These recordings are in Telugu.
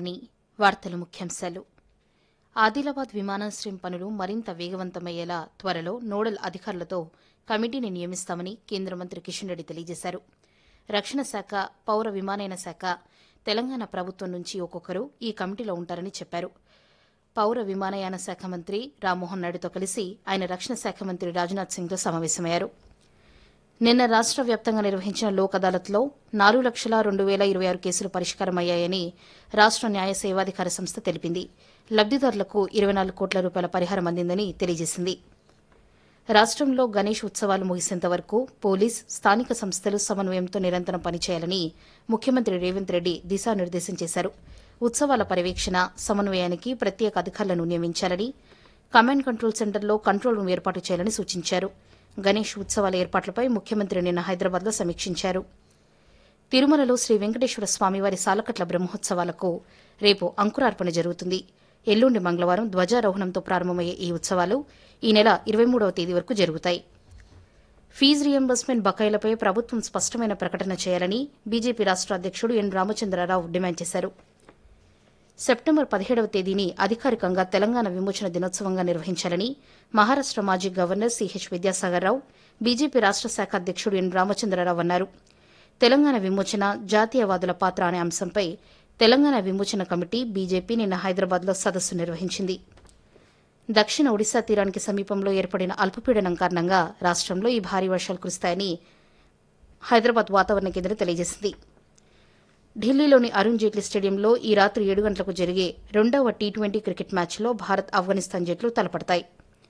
ఆకాశవాణి వార్తల ముఖ్యాంశాలు ఆదిలాబాద్ విమానాశ్రయం పనులు మరింత వేగవంతమయ్యేలా త్వరలో నోడల్ అధికారులతో కమిటీని నియమిస్తామని కేంద్ర మంత్రి కిషన్ రెడ్డి తెలియజేశారు రక్షణ శాఖ పౌర విమానయాన శాఖ తెలంగాణ ప్రభుత్వం నుంచి ఒక్కొక్కరు ఈ కమిటీలో ఉంటారని చెప్పారు పౌర విమానయాన శాఖ మంత్రి రామ్మోహన్ నాయుడుతో కలిసి ఆయన రక్షణ శాఖ మంత్రి రాజ్నాథ్ సింగ్తో సమావేశమయ్యారు నిన్న రాష్ట్ర వ్యాప్తంగా నిర్వహించిన లోక్ అదాలత్లో నాలుగు లక్షల రెండు వేల ఇరవై ఆరు కేసులు పరిష్కారమయ్యాయని రాష్ట్ర న్యాయ సేవాధికార సంస్థ తెలిపింది లబ్దిదారులకు ఇరవై నాలుగు కోట్ల రూపాయల పరిహారం అందిందని తెలియజేసింది రాష్ట్రంలో గణేష్ ఉత్సవాలు ముగిసేంత వరకు పోలీస్ స్థానిక సంస్థలు సమన్వయంతో నిరంతరం పనిచేయాలని ముఖ్యమంత్రి రేవంత్ రెడ్డి దిశానిర్దేశం చేశారు ఉత్సవాల పర్యవేక్షణ సమన్వయానికి ప్రత్యేక అధికారులను నియమించాలని కమాండ్ కంట్రోల్ సెంటర్లో కంట్రోల్ రూమ్ ఏర్పాటు చేయాలని సూచించారు గణేష్ ఉత్సవాల ఏర్పాట్లపై ముఖ్యమంత్రి నిన్న హైదరాబాద్లో సమీక్షించారు తిరుమలలో శ్రీ వెంకటేశ్వర స్వామివారి సాలకట్ల బ్రహ్మోత్సవాలకు రేపు అంకురార్పణ జరుగుతుంది ఎల్లుండి మంగళవారం ధ్వజారోహణంతో ప్రారంభమయ్యే ఈ ఉత్సవాలు ఈ నెల ఇరవై మూడవ తేదీ వరకు జరుగుతాయి ఫీజు రియంబర్స్మెంట్ బకాయిలపై ప్రభుత్వం స్పష్టమైన ప్రకటన చేయాలని బీజేపీ రాష్ట్ర అధ్యక్షుడు ఎన్ రామచంద్రరావు డిమాండ్ చేశారు సెప్టెంబర్ పదిహేడవ తేదీని అధికారికంగా తెలంగాణ విమోచన దినోత్సవంగా నిర్వహించాలని మహారాష్ట మాజీ governor C H Vidyasagar Rao BJP రాష్ట శాఖ అధ్యక్షుడు ఎన్ రామచంద్రరావు అన్నారు తెలంగాణ విమోచన జాతీయవాదుల పాత్ర అనే అంశంపై తెలంగాణ విమోచన కమిటీ బీజేపీ నిన్న హైదరాబాద్లో సదస్సు నిర్వహించింది దక్షిణ ఒడిశా తీరానికి సమీపంలో ఏర్పడిన అల్పపీడనం కారణంగా రాష్టంలో ఈ భారీ వర్షాలు కురుస్తాయని హైదరాబాద్ వాతావరణ కేంద్రం తెలియజేసింది ఢిల్లీలోని అరుణ్ జైట్లీ స్టేడియంలో ఈ రాత్రి ఏడు గంటలకు జరిగే రెండవ టీ ట్వంటీ క్రికెట్ మ్యాచ్లో భారత్ ఆఫ్ఘనిస్తాన్ జట్లు తలపడతాయి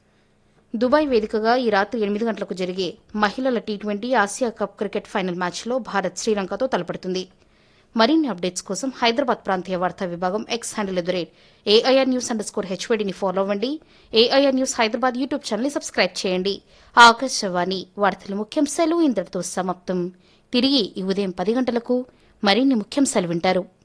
దుబాయ్ వేదికగా ఈ రాత్రి ఎనిమిది గంటలకు జరిగే మహిళల T twenty Asia cup cricket final మ్యాచ్లో భారత్ శ్రీలంకతో తలపడుతుంది మరిన్ని అప్డేట్స్ కోసం హైదరాబాద్ ప్రాంతీయ వార్తా విభాగం X handle at the rate A I R news underscore హెచ్వైడీని ఫాలో అవ్వండి ఏఐఆర్ న్యూస్ హైదరాబాద్ యూట్యూబ్ ఛానల్ని సబ్స్క్రైబ్ చేయండి ఆకాశవాణి వార్తల ముఖ్యాంశాలు ఇంతటితో సమాప్తం తిరిగి ఈ ఉదయం పది గంటలకు మరిన్ని ముఖ్యాంశాలు వింటారు